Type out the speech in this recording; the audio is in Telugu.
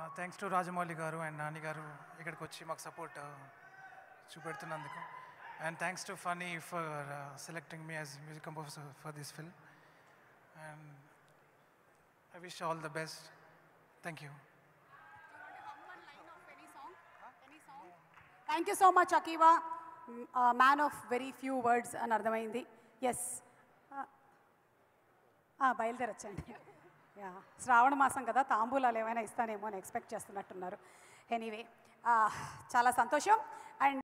థ్యాంక్స్ టు రాజమౌళి గారు అండ్ నాని గారు ఇక్కడికి వచ్చి మాకు సపోర్ట్ చూపెడుతున్నందుకు and thanks to Phani for selecting me as music composer for this film and I wish all the best thank you thank you so much అకీవా man of very few words అని అర్థమైంది ఎస్ బయలుదేరొచ్చండి యా శ్రావణ మాసం కదా తాంబూలాలు ఏమైనా ఇస్తానేమో అని ఎక్స్పెక్ట్ చేస్తున్నట్టున్నారు ఎనీవే చాలా సంతోషం